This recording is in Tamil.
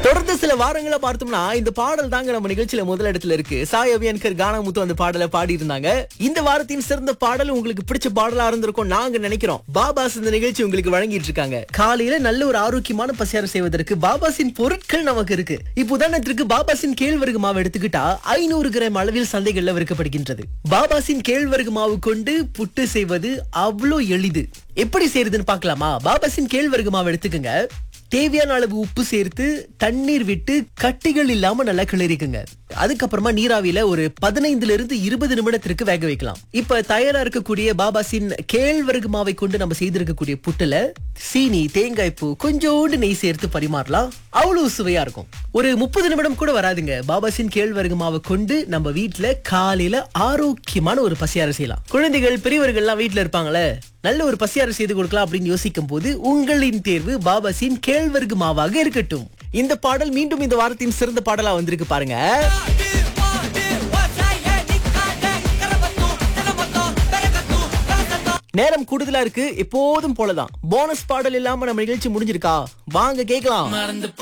தொடர்ந்து சில வாரங்களா பார்த்தோம்னா இந்த பாடல் தாங்க நம்ம நிகழ்ச்சியில முதல் இடத்துல இருக்கு சாய் அபியன்கர் கானாமுத்து அந்த பாடலை பாடி இருந்தாங்க இந்த வாரத்தின் சிறந்த பாடல் உங்களுக்கு பிடிச்ச பாடலா இருந்திருக்கும் நாங்க நினைக்கிறோம் பாபாஸ் இந்த நிகழ்ச்சி உங்களுக்கு வழங்கிட்டு இருக்காங்க காலையில நல்ல ஒரு ஆரோக்கியமான பசியாரம் செய்வதற்கு பாபாஸின் பொருட்கள் நமக்கு இருக்கு இப்போ உதாரணத்திற்கு பாபாஸின் கேழ்வரகு மாவு எடுத்துக்கிட்டா ஐநூறு கிராம் அளவில் சந்தைகள்ல விற்கப்படுகின்றது பாபாஸின் கேழ்வரகு மாவு கொண்டு புட்டு செய்வது அவ்வளோ எளிது எப்படி செய்யறதுன்னு பார்க்கலாமா பாபாஸின் கேழ்வரகு மாவு எடுத்துக்கங்க தேவையான அளவு உப்பு சேர்த்து தண்ணீர் விட்டு கட்டிகள் இல்லாம நல்லா கிளறிக்குங்க அதுக்கப்புறமா நீராவியில ஒரு பதினைந்துல இருந்து இருபது நிமிடத்திற்கு வேக வைக்கலாம் இப்ப தயாரா இருக்கக்கூடிய பாபாசின் கேழ்வரகு மாவை கொண்டு நம்ம செய்திருக்கக்கூடிய புட்டுல சீனி தேங்காய் பூ கொஞ்சோண்டு நெய் சேர்த்து பரிமாறலாம் அவ்வளவு சுவையா இருக்கும் ஒரு முப்பது நிமிடம் கூட வராதுங்க பாபாசின் கேழ்வரகு மாவை கொண்டு நம்ம வீட்ல காலையில ஆரோக்கியமான ஒரு பசியாரம் செய்யலாம் குழந்தைகள் பெரியவர்கள் எல்லாம் வீட்ல இருப்பாங்களே நல்ல ஒரு பசியாரம் செய்து கொடுக்கலாம் அப்படின்னு யோசிக்கும் போது உங்களின் தேர்வு பாபாசின் கேழ்வரகு மாவாக இருக்கட்டும் இந்த பாடல் மீண்டும் இந்த வாரத்தின் சிறந்த பாடலா வந்திருக்கு பாருங்க நேரம் கூடுதலா இருக்கு எப்போதும் போலதான் போனஸ் பாடல் இல்லாம நம்ம நிகழ்ச்சி முடிஞ்சிருக்கா வாங்க கேக்கலாம்